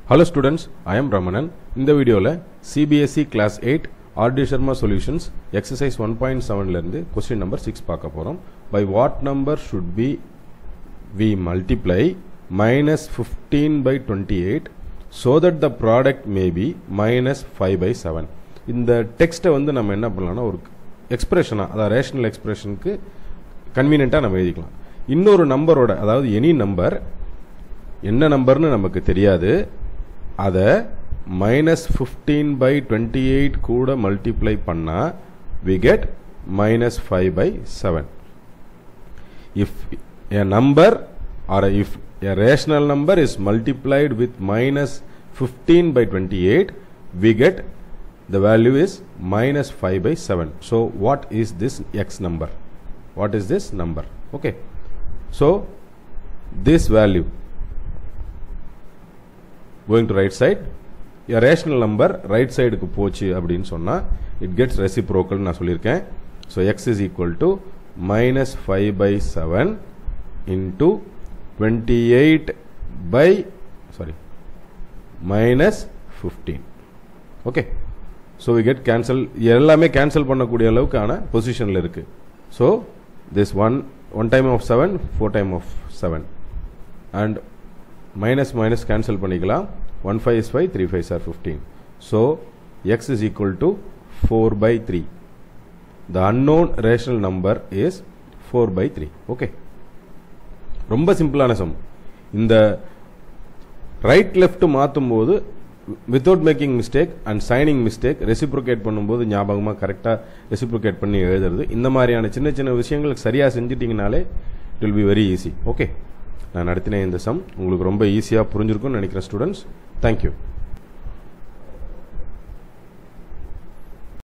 hello students I am Ramanan இந்த வீடியோவில் CBSE class eight RD Sharma solutions exercise one point செவன்லேருந்து question number six பார்க்க போகிறோம் by what number should be we multiply minus fifteen by twenty eight so that the product may be minus five by seven இந்த டெக்ஸ்ட்டை வந்து நம்ம என்ன பண்ணலாம்னா ஒரு எக்ஸ்பிரஷனாக அதாவது ரேஷனல் எக்ஸ்பிரஷனுக்கு கன்வீனியண்ட்டாக நம்ம எழுதிக்கலாம் இன்னொரு நம்பரோட அதாவது எனி நம்பர் என்ன நம்பர்னு நமக்கு தெரியாது அதை minus fifteen by twenty eight கூட மல்டிப்ளை பண்ணால் we get minus five by seven if a number or if a rational number is multiplied with minus fifteen by twenty eight we get the value is minus 5 by 7 so what is this x number what is this number okay so this value going to right side a rational number right side க்கு போச்சு அப்படின்னு சொன்னா it gets reciprocal நான் சொல்லியிருக்கேன் so x is equal to minus 5 by 7 into 28 by sorry minus 15 okay so we get cancel எல்லாமே cancel பண்ணக்கூடிய அளவுக்கான பொசிஷனில் இருக்கு so this one one time of seven four time of seven and minus minus cancel பண்ணிக்கலாம் one five is five three five sir fifteen so x is equal to four by three the unknown rational number is four by three okay ரொம்ப சிம்பிளான sum இந்த right left மாற்றும் போது without making mistake and signing mistake reciprocate பண்ணும்போது ஞாபகமாக கரெக்டாக reciprocate பண்ணி எழுதுறது இந்த மாதிரியான சின்ன சின்ன விஷயங்களுக்கு சரியாக செஞ்சிட்டிங்கனாலே it will be very easy okay நான் நடத்தின இந்த சம் உங்களுக்கு ரொம்ப ஈஸியாக புரிஞ்சிருக்கும்னு நினைக்கிறேன் ஸ்டூடெண்ட்ஸ் தேங்க்யூ